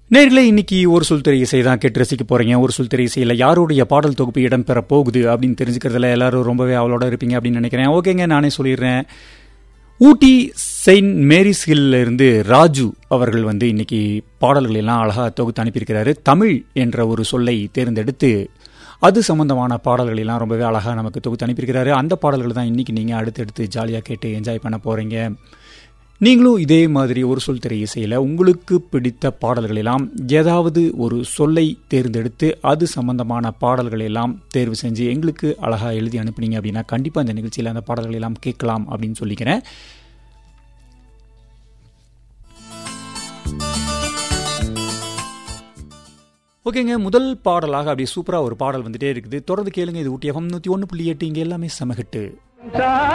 நேர்களே இன்னைக்கு ஒரு சொல் திரை இசை தான் கேட்டு ரசிக்க போறீங்க ஒரு சொல் திரை இசையில் யாருடைய பாடல் தொகுப்பு இடம்பெற போகுது அப்படின்னு தெரிஞ்சுக்கிறதுல எல்லாரும் ரொம்பவே அவளோட இருப்பீங்க அப்படின்னு நினைக்கிறேன் ஓகேங்க நானே சொல்லிடுறேன் ஊட்டி செயின்ட் மேரிஸ் ஹில்ல இருந்து ராஜு அவர்கள் வந்து இன்னைக்கு பாடல்கள் எல்லாம் அழகா தொகுத்து அனுப்பியிருக்கிறாரு தமிழ் என்ற ஒரு சொல்லை தேர்ந்தெடுத்து அது சம்பந்தமான பாடல்கள் எல்லாம் ரொம்பவே அழகா நமக்கு தொகுத்து அனுப்பியிருக்கிறாரு அந்த பாடல்கள் தான் இன்னைக்கு நீங்க அடுத்தடுத்து ஜாலியாக கேட்டு என்ஜாய் பண்ண போறீங்க நீங்களும் இதே மாதிரி ஒரு சொல் திரை இசையில் உங்களுக்கு பிடித்த பாடல்கள் எல்லாம் ஏதாவது ஒரு சொல்லை தேர்ந்தெடுத்து அது சம்பந்தமான பாடல்கள் எல்லாம் தேர்வு செஞ்சு எங்களுக்கு அழகாக எழுதி அனுப்புனீங்க அப்படின்னா கண்டிப்பாக இந்த நிகழ்ச்சியில் அந்த பாடல்கள் எல்லாம் கேட்கலாம் அப்படின்னு சொல்லிக்கிறேன் ஓகேங்க முதல் பாடலாக அப்படியே சூப்பராக ஒரு பாடல் வந்துட்டே இருக்குது தொடர்ந்து கேளுங்க இது ஊட்டி எஃப்எம் நூற்றி ஒன்று புள்ளி எட்டு இங்கே எல்லாமே சமகட்டு